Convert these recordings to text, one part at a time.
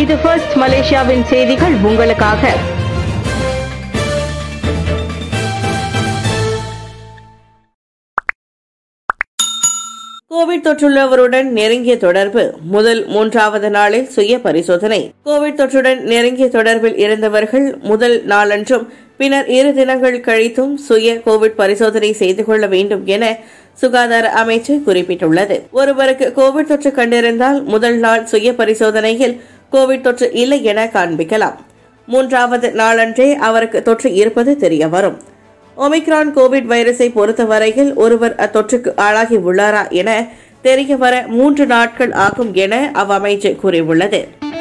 இது ஃபர்ஸ்ட் மலேசியாவின் செய்திகள் உங்களுக்காக கோவிட் தொற்றுள்ளவருடன் நெருங்கிய தொடர்பு முதல் மூன்றாவது நாளில் சுய பரிசோதனை கோவிட் தொற்றுடன் நெருங்கிய தொடர்பில் இருந்தவர்கள் முதல் நாளன்றும் பின்னர் இரு தினங்கள் கழித்தும் சுய கோவிட் பரிசோதனை செய்து கொள்ள வேண்டும் என சுகாதார அமைச்சு குறிப்பிட்டுள்ளது ஒருவருக்கு கோவிட் தொற்று கண்டிருந்தால் முதல் நாள் சுய பரிசோதனையில் கோவிட் தொற்று இல்லை என காண்பிக்கலாம் மூன்றாவது நாளன்றே அவருக்கு தொற்று இருப்பது தெரிய வரும் ஒமிக்ரான் கோவிட் வைரஸை பொறுத்தவரையில் ஒருவர் அத்தொற்றுக்கு ஆளாகி உள்ளாரா என தெரிய வர மூன்று நாட்கள் ஆகும் என அவ்வமைச்சு கூறியுள்ளது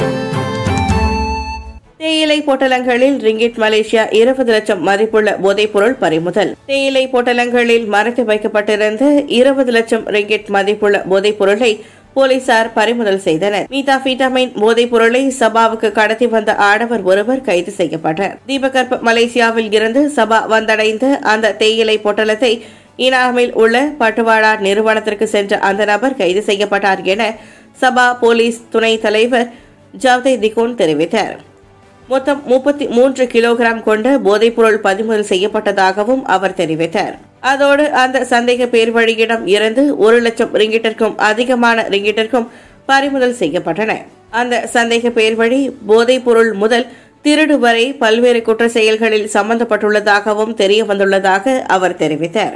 தேயிலை பொட்டலங்களில் ரிங்கிட் மலேசியா இருபது லட்சம் மதிப்புள்ள போதைப்பொருள் பறிமுதல் தேயிலை பொட்டலங்களில் மறைத்து வைக்கப்பட்டிருந்த இருபது லட்சம் ரிங்கிட் மதிப்புள்ள போதைப்பொருளை போலீசார் பறிமுதல் செய்தனர் மீதாபீட்டாமைன் போதைப் பொருளை சபாவுக்கு கடத்தி வந்த ஆடவர் ஒருவர் கைது செய்யப்பட்டார் தீபகற்ப மலேசியாவில் இருந்து சபா வந்தடைந்த அந்த தேயிலை பொட்டலத்தை ஈனாமில் உள்ள பட்டுவாடா நிறுவனத்திற்கு சென்ற அந்த நபர் கைது செய்யப்பட்டார் என சபா போலீஸ் துணைத் தலைவர் ஜவ்தே திகோன் தெரிவித்தார் மொத்தம் முப்பத்தி மூன்று கிலோகிராம் கொண்ட போதைப்பொருள் பறிமுதல் செய்யப்பட்டதாகவும் அவர் தெரிவித்தார் அதோடு அந்த சந்தேக பேர் வழியிடம் இருந்து ஒரு லட்சம் ரிங்கிட்டிற்கும் அதிகமான ரிங்கிட்டிற்கும் பறிமுதல் செய்யப்பட்டன அந்த சந்தேக பேர் வழி போதைப்பொருள் முதல் திருடு வரை பல்வேறு குற்ற செயல்களில் சம்பந்தப்பட்டுள்ளதாகவும் தெரிய வந்துள்ளதாக அவர் தெரிவித்தார்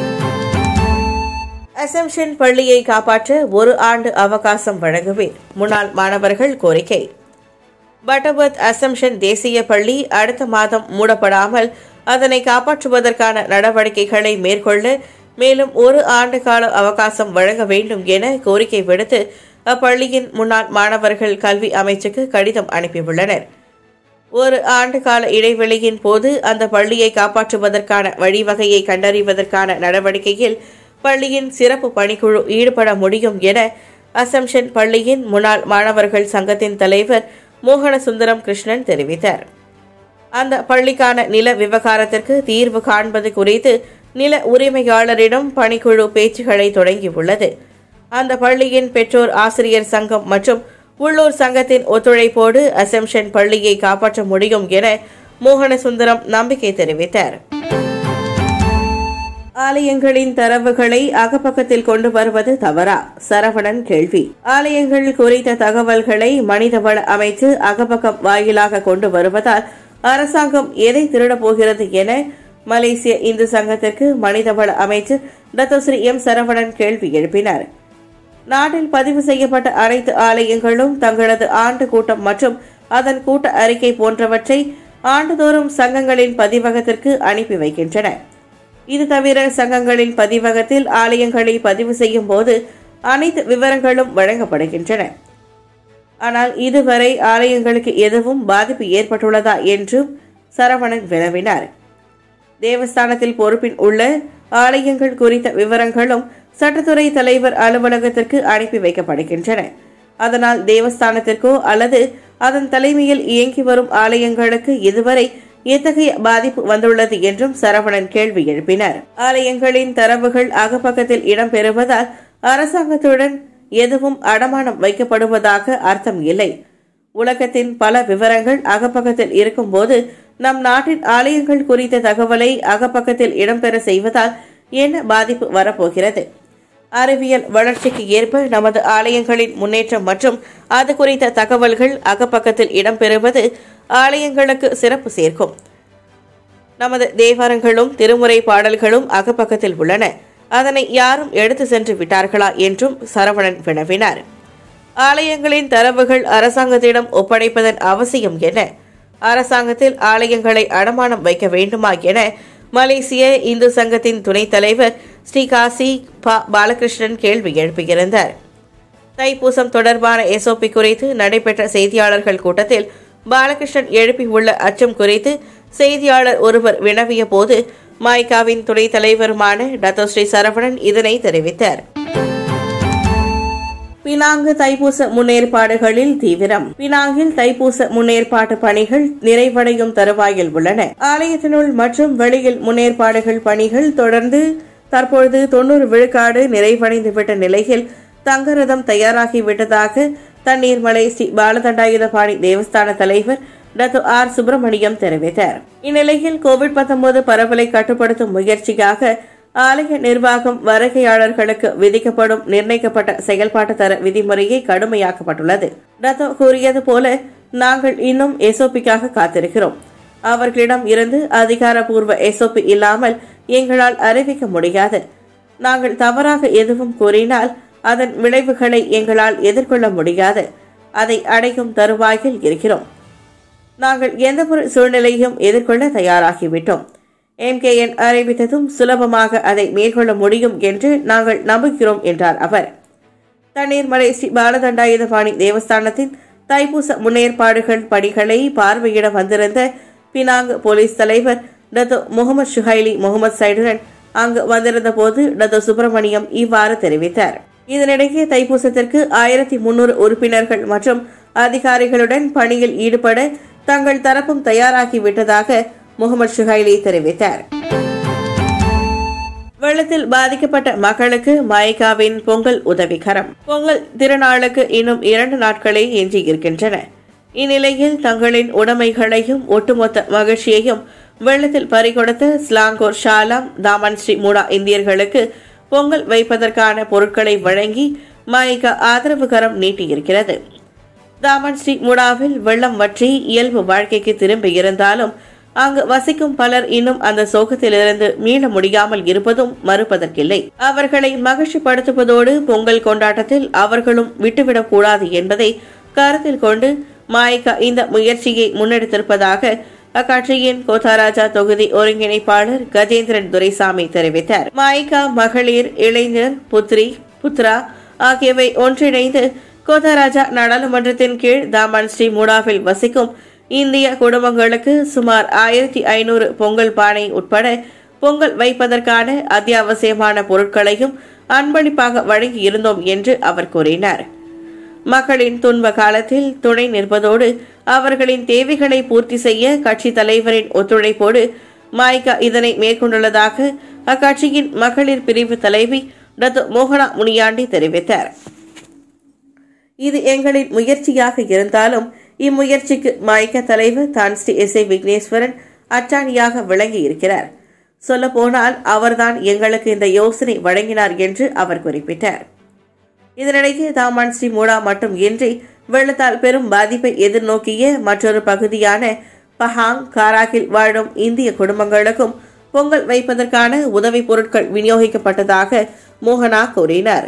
அசம்ஷன் பள்ளியை காப்பாற்ற ஒரு ஆண்டு அவகாசம் வழங்குவேன் முன்னாள் மாணவர்கள் கோரிக்கை பட்டபர்த் அசம்ஷன் தேசிய பள்ளி அடுத்த மாதம் மூடப்படாமல் அதனை காப்பாற்றுவதற்கான நடவடிக்கைகளை மேற்கொள்ள மேலும் ஒரு ஆண்டு கால அவகாசம் வழங்க வேண்டும் என கோரிக்கை விடுத்து அப்பள்ளியின் முன்னாள் மாணவர்கள் கல்வி அமைச்சுக்கு கடிதம் அனுப்பியுள்ளனர் ஒரு ஆண்டு கால இடைவெளியின் போது அந்த பள்ளியை காப்பாற்றுவதற்கான வழிவகையை கண்டறிவதற்கான நடவடிக்கையில் பள்ளியின் சிறப்பு பணிக்குழு ஈடுபட முடியும் என அசம்ஷன் பள்ளியின் முன்னாள் மாணவர்கள் சங்கத்தின் தலைவர் மோகனசுந்தரம் கிருஷ்ணன் தெரிவித்தார் அந்த பள்ளிக்கான நில விவகாரத்திற்கு தீர்வு காண்பது குறித்து நில உரிமையாளரிடம் பணிக்குழு பேச்சுகளை தொடங்கியுள்ளது அந்த பள்ளியின் பெற்றோர் ஆசிரியர் சங்கம் மற்றும் உள்ளூர் சங்கத்தின் ஒத்துழைப்போடு அசம்ஷன் பள்ளியை காப்பாற்ற முடியும் என மோகனசுந்தரம் நம்பிக்கை தெரிவித்தார் ஆலயங்களின் தரவுகளை அகப்பக்கத்தில் கொண்டு வருவது தவறா சரவணன் கேள்வி ஆலயங்கள் குறித்த தகவல்களை மனிதவள அமைச்சு அகப்பக்கம் வாயிலாக கொண்டு வருவதால் அரசாங்கம் எதை திருடப் போகிறது என மலேசிய இந்து சங்கத்திற்கு மனிதவள அமைச்சர் டத்தோஸ்ரீ எம் சரவணன் கேள்வி எழுப்பினார் நாட்டில் பதிவு செய்யப்பட்ட அனைத்து ஆலயங்களும் தங்களது ஆண்டு கூட்டம் மற்றும் அதன் கூட்ட அறிக்கை போன்றவற்றை ஆண்டுதோறும் சங்கங்களின் பதிவகத்திற்கு அனுப்பி வைக்கின்றன இது தவிர சங்கங்களின் பதிவகத்தில் ஆலயங்களை பதிவு செய்யும் போது அனைத்து விவரங்களும் வழங்கப்படுகின்றன ஆனால் இதுவரை ஆலயங்களுக்கு எதுவும் பாதிப்பு ஏற்பட்டுள்ளதா என்றும் சரவணன் வினவினார் தேவஸ்தானத்தில் பொறுப்பில் உள்ள ஆலயங்கள் குறித்த விவரங்களும் சட்டத்துறை தலைவர் அலுவலகத்திற்கு அனுப்பி வைக்கப்படுகின்றன அதனால் தேவஸ்தானத்திற்கோ அல்லது அதன் தலைமையில் இயங்கி வரும் ஆலயங்களுக்கு இதுவரை எத்தகைய பாதிப்பு வந்துள்ளது என்றும் சரவணன் கேள்வி எழுப்பினார் ஆலயங்களின் தரவுகள் அகப்பக்கத்தில் இடம்பெறுவதால் அரசாங்கத்துடன் எதுவும் அடமானம் வைக்கப்படுவதாக அர்த்தம் இல்லை உலகத்தின் பல விவரங்கள் அகப்பக்கத்தில் இருக்கும்போது நம் நாட்டின் ஆலயங்கள் குறித்த தகவலை அகப்பக்கத்தில் இடம்பெற செய்வதால் என்ன பாதிப்பு வரப்போகிறது அறிவியல் வளர்ச்சிக்கு ஏற்ப நமது ஆலயங்களின் முன்னேற்றம் மற்றும் அது குறித்த தகவல்கள் அகப்பக்கத்தில் இடம்பெறுவது ஆலயங்களுக்கு சிறப்பு சேர்க்கும் நமது தேவாரங்களும் திருமுறை பாடல்களும் அகப்பக்கத்தில் உள்ளன அதனை யாரும் எடுத்து சென்று விட்டார்களா என்றும் சரவணன் வினவினார் ஆலயங்களின் தரவுகள் அரசாங்கத்திடம் ஒப்படைப்பதன் அவசியம் என்ன அரசாங்கத்தில் ஆலயங்களை அடமானம் வைக்க வேண்டுமா என மலேசிய இந்து சங்கத்தின் துணைத் தலைவர் ஸ்ரீகாசி ப பாலகிருஷ்ணன் கேள்வி எழுப்பியிருந்தார் தைப்பூசம் தொடர்பான எஸ்ஓபி குறித்து நடைபெற்ற செய்தியாளர்கள் கூட்டத்தில் பாலகிருஷ்ணன் எழுப்பியுள்ள அச்சம் குறித்து செய்தியாளர் ஒருவர் வினவிய போது மாய்காவின் துணைத் தலைவருமான டத்தோஸ்ரீ சரவணன் இதனை தெரிவித்தார் பினாங்கு தைப்பூச முன்னேற்பாடுகளில் தீவிரம் பினாங்கில் தைப்பூச முன்னேற்பாட்டு பணிகள் நிறைவடையும் தருவாயில் உள்ளன ஆலயத்தினுள் மற்றும் வெளியில் முன்னேற்பாடுகள் பணிகள் தொடர்ந்து தற்பொழுது தொண்ணூறு விழுக்காடு நிறைவடைந்துவிட்ட நிலையில் தங்கரதம் தயாராகிவிட்டதாக தண்ணீர்மலை ஸ்ரீ பாலதண்டாயுதபாணி தேவஸ்தான தலைவர் டாக்டர் ஆர் சுப்பிரமணியம் தெரிவித்தார் இந்நிலையில் கோவிட் 19 பரவலை கட்டுப்படுத்தும் முயற்சியாக ஆலய நிர்வாகம் வருகையாளர்களுக்கு விதிக்கப்படும் நிர்ணயிக்கப்பட்ட செயல்பாட்டு தர விதிமுறையை கடுமையாக்கப்பட்டுள்ளது டத்தோ கூறியது போல நாங்கள் இன்னும் எஸ்ஓபிக்காக காத்திருக்கிறோம் அவர்களிடம் இருந்து அதிகாரப்பூர்வ எஸ்ஓபி இல்லாமல் எங்களால் அறிவிக்க முடியாது நாங்கள் தவறாக எதுவும் கூறினால் அதன் விளைவுகளை எங்களால் எதிர்கொள்ள முடியாது அதை அடையும் தருவாயில் இருக்கிறோம் நாங்கள் எந்தவொரு சூழ்நிலையும் எதிர்கொள்ள தயாராகிவிட்டோம் எம்கேஎன் அறிவித்ததும் சுலபமாக அதை மேற்கொள்ள முடியும் என்று நாங்கள் நம்புகிறோம் என்றார் அவர் தண்ணீர்மலை ஸ்ரீ பாலதண்டாயுதபாணி தேவஸ்தானத்தின் தைப்பூச முன்னேற்பாடுகள் பணிகளை பார்வையிட வந்திருந்த பினாங் போலீஸ் தலைவர் டத்து முகமது ஷுஹைலி முகமது சைடுடன் அங்கு வந்திருந்த போது டத்து சுப்பிரமணியம் இவ்வாறு தெரிவித்தார் இதனிடையே தைப்பூசத்திற்கு ஆயிரத்தி முன்னூறு உறுப்பினர்கள் மற்றும் அதிகாரிகளுடன் பணியில் ஈடுபட தங்கள் தரப்பும் தயாராகிவிட்டதாக முகமது ஷுஹைலி தெரிவித்தார் வெள்ளத்தில் பாதிக்கப்பட்ட மக்களுக்கு மயக்காவின் பொங்கல் உதவிகரம் பொங்கல் திருநாளுக்கு இன்னும் இரண்டு நாட்களே எஞ்சி இருக்கின்றன இந்நிலையில் தங்களின் உடைமைகளையும் ஒட்டுமொத்த மகிழ்ச்சியையும் வெள்ளத்தில் பறிகொடுத்த Selangor Shah Alam Taman Sri Muda இந்தியர்களுக்கு பொங்கல் வைப்பதற்கான பொருட்களை வழங்கி மயக்கா ஆதரவு கரம் நீட்டியிருக்கிறது தாமன் ஸ்ரீ முடாவில் வெள்ளம் வற்றி இயல்பு வாழ்க்கைக்கு திரும்பி இருந்தாலும் அங்கு வசிக்கும் பலர் இன்னும் அந்த சோகத்திலிருந்து மீள முடியாமல் இருப்பதும் மறுப்பதற்கில்லை அவர்களை மகிழ்ச்சிப்படுத்துவதோடு பொங்கல் கொண்டாட்டத்தில் அவர்களும் விட்டுவிடக் கூடாது என்பதை கருத்தில் கொண்டு மாய்கா இந்த முயற்சியை முன்னெடுத்திருப்பதாக அக்கட்சியின் கோத்தாராஜா தொகுதி ஒருங்கிணைப்பாளர் கஜேந்திரன் துரைசாமி தெரிவித்தார் மாய்கா மகளிர் இளைஞர் புத்ரி புத்ரா ஆகியவை ஒன்றிணைந்து கோத்தாராஜா நாடாளுமன்றத்தின் கீழ் தாமன் ஸ்ரீ மூடாவில் வசிக்கும் இந்திய குடும்பங்களுக்கு சுமார் ஆயிரத்தி ஐநூறு பொங்கல் பானை உட்பட பொங்கல் வைப்பதற்கான அத்தியாவசியமான பொருட்களையும் அன்பளிப்பாக வழங்கி இருந்தோம் என்று அவர் கூறினார் மக்களின் துன்ப காலத்தில் துணை நிற்பதோடு அவர்களின் தேவைகளை பூர்த்தி செய்ய கட்சி தலைவரின் ஒத்துழைப்போடு மாய்கா இதனை மேற்கொண்டுள்ளதாக அக்கட்சியின் மகளிர் பிரிவு தலைவி டத்து மோகனா முனியாண்டி தெரிவித்தார் இது எங்களின் முயற்சியாக இருந்தாலும் இம்முயற்சிக்கு மாய்க்க தலைவர் Tan Sri S A Vigneswaran அச்சாணியாக விளங்கி இருக்கிறார் சொல்லப்போனால் அவர்தான் எங்களுக்கு இந்த யோசனை வழங்கினார் என்று அவர் குறிப்பிட்டார் இதனிடையே தாமான் ஸ்ரீ மூடா மட்டும் இன்றி வெள்ளத்தால் பெரும் பாதிப்பை எதிர்நோக்கிய மற்றொரு பகுதியான பஹாங் காராகில் வாழும் இந்திய குடும்பங்களுக்கும் பொங்கல் வைப்பதற்கான உதவிப் பொருட்கள் விநியோகிக்கப்பட்டதாக மோகனா கூறினார்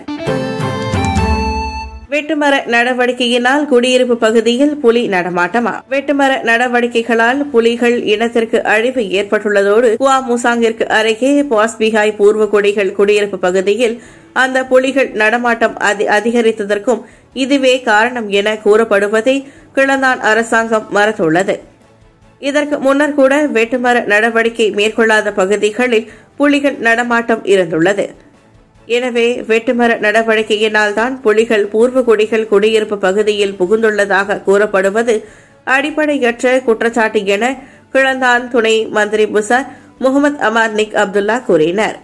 வெட்டுமர நடவடிக்கையினால் குடியிருப்பு பகுதியில் புலி நடமாட்டமா வெட்டுமர நடவடிக்கைகளால் புலிகள் இனத்திற்கு அழிவு ஏற்பட்டுள்ளதோடு குவா முசாங்கிற்கு அருகே பாஸ்பிகாய் பூர்வ குடிகள் குடியிருப்பு பகுதியில் அந்த புலிகள் நடமாட்டம் அதி அதிகரித்ததற்கும் இதுவே காரணம் என கூறப்படுவதை கிளந்தான் அரசாங்கம் மறுத்துள்ளது இதற்கு முன்னர் கூட வெட்டுமர நடவடிக்கை மேற்கொள்ளாத பகுதிகளில் புலிகள் நடமாட்டம் இருந்துள்ளது எனவே வெட்டுமர நடவடிக்கையினால் தான் புலிகள் பூர்வ குடிகள் குடியிருப்பு பகுதியில் புகுந்துள்ளதாக கூறப்படுவது அடிப்படையற்ற குற்றச்சாட்டு என கிளந்தான் துணை மந்திரி புசார் முகமது அமார் நிக் அப்துல்லா கூறினார்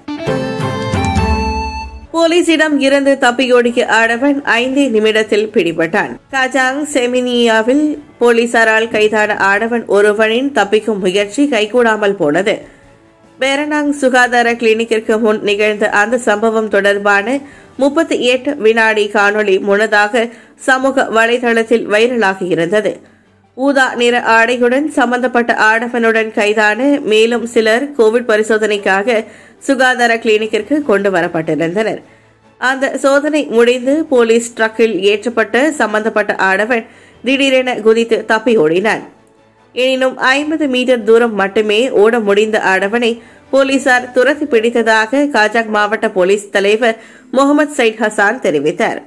போலீசிடம் இருந்து தப்பியோடிய ஆடவன் ஐந்தே நிமிடத்தில் பிடிபட்டான் காஜாங் செமினியாவில் போலீசாரால் கைதான ஆடவன் ஒருவனின் தப்பிக்கும் முயற்சி கைகூடாமல் போனது பேரணாங் சுகாதார கிளினிக்கிற்கு முன் நிகழ்ந்த அந்த சம்பவம் தொடர்பான முப்பத்தி எட்டு வினாடி காணொளி முன்னதாக சமூக வலைதளத்தில் வைரலாகி இருந்தது ஊதா நிற ஆடையுடன் சம்பந்தப்பட்ட ஆடவனுடன் கைதான மேலும் சிலர் கோவிட் பரிசோதனைக்காக சுகாதார கிளினிக்கிற்கு கொண்டு வரப்பட்டிருந்தனர் அந்த சோதனை முடிந்து போலீஸ் ட்ரக்கில் ஏற்றப்பட்ட சம்பந்தப்பட்ட ஆடவன் திடீரென குதித்து தப்பி ஓடினான் எனினும் ஐம்பது மீட்டர் தூரம் மட்டுமே ஓட முடிந்த ஆடவனை போலீசார் துரத்தி பிடித்ததாக காஜாக் மாவட்ட போலீஸ் தலைவர் முகமது சைட் ஹசான் தெரிவித்தார்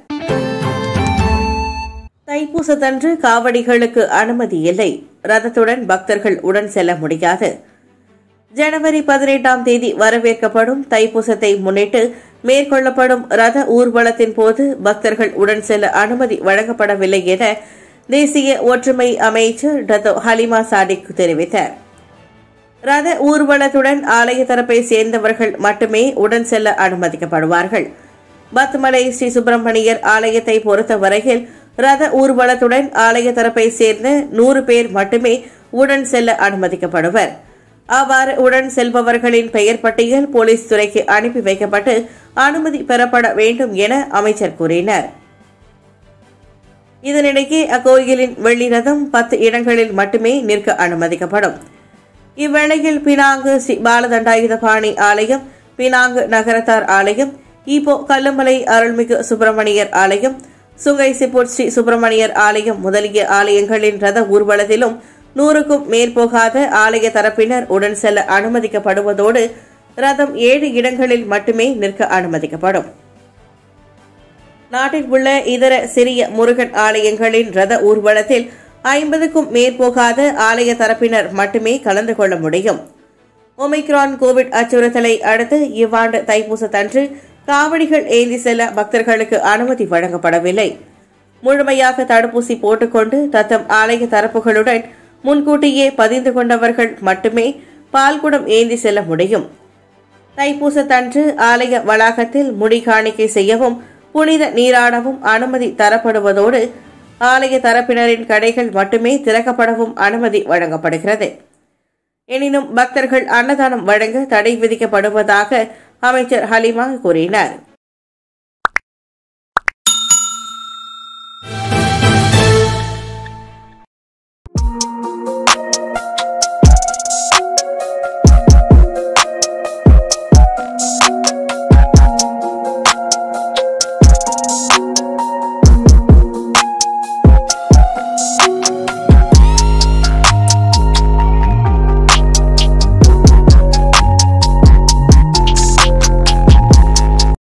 தைப்பூசத்தன்று காவடிகளுக்கு அனுமதி இல்லை ரதத்துடன் பக்தர்கள் உடன் செல்ல முடியாது ஜனவரி பதினெட்டாம் தேதி வரவேற்கப்படும் தைப்பூசத்தை முன்னிட்டு மேற்கொள்ளப்படும் ரத ஊர்வலத்தின் போது பக்தர்கள் உடன் செல்ல அனுமதி வழங்கப்படவில்லை என தேசிய ஒற்றுமை அமைச்சர் டத்தோ ஹலிமா சாடிக் தெரிவித்தார் ரத ஊர்வலத்துடன் ஆலய தரப்பை சேர்ந்தவர்கள் மட்டுமே உடன் செல்ல அனுமதிக்கப்படுவார்கள் பத்மலை ஸ்ரீ சுப்பிரமணியர் ஆலயத்தை பொறுத்தவரையில் ரத ஊர்வலத்துடன் ஆலய தரப்பை சேர்ந்த நூறு பேர் மட்டுமே உடன் செல்ல அனுமதிக்கப்படுவர் அவ்வாறு உடன் செல்பவர்களின் பெயர் பட்டியல் போலீஸ் துறைக்கு அனுப்பி வைக்கப்பட்டு அனுமதி பெறப்பட வேண்டும் என அமைச்சர் கூறினார் இதனிடையே அக்கோயிலின் வெள்ளி ரதம் பத்து இடங்களில் மட்டுமே நிற்க அனுமதிக்கப்படும் இவ்வேளையில் பினாங்கு ஸ்ரீ பாலதண்டாயுதபாணி ஆலயம் பினாங்கு நகரத்தார் ஆலயம் ஈப்போ கல்லுமலை அருள்மிகு சுப்பிரமணியர் ஆலயம் சுங்கை சிப்பூர் ஸ்ரீ சுப்பிரமணியர் ஆலயம் முதலிய ஆலயங்களின் ரத ஊர்வலத்திலும் நூறுக்கும் மேற்போகாத ஆலய தரப்பினர் உடன் செல்ல அனுமதிக்கப்படுவதோடு ரதம் ஏழு இடங்களில் மட்டுமே நிற்க அனுமதிக்கப்படும் நாட்டில் உள்ள இதர சிறிய முருகன் ஆலயங்களின் ரத ஊர்வலத்தில் ஐம்பதுக்கும் மேற்போகாத ஆலய தரப்பினர் மட்டுமே கலந்து கொள்ள முடியும் ஒமிக்ரான் கோவிட் அச்சுறுத்தலை அடுத்து இவ்வாண்டு தைப்பூசத்தன்று காவடிகள் ஏந்தி செல்ல பக்தர்களுக்கு அனுமதி வழங்கப்படவில்லை முழுமையாக தடுப்பூசி போட்டுக்கொண்டு தத்தம் ஆலய தரப்புகளுடன் முன்கூட்டியே பதிந்து கொண்டவர்கள் மட்டுமே பால்குடம் ஏந்தி செல்ல முடியும் தைப்பூசத்தன்று ஆலய வளாகத்தில் முடி காணிக்கை செய்யவும் புனித நீராடவும் அனுமதி தரப்படுவதோடு ஆலய தரப்பினரின் கடைகள் மட்டுமே திறக்கப்படவும் அனுமதி வழங்கப்படுகிறது எனினும் பக்தர்கள் அன்னதானம் வழங்க தடை விதிக்கப்படுவதாக அமைச்சர் ஹலிமா கூறினார்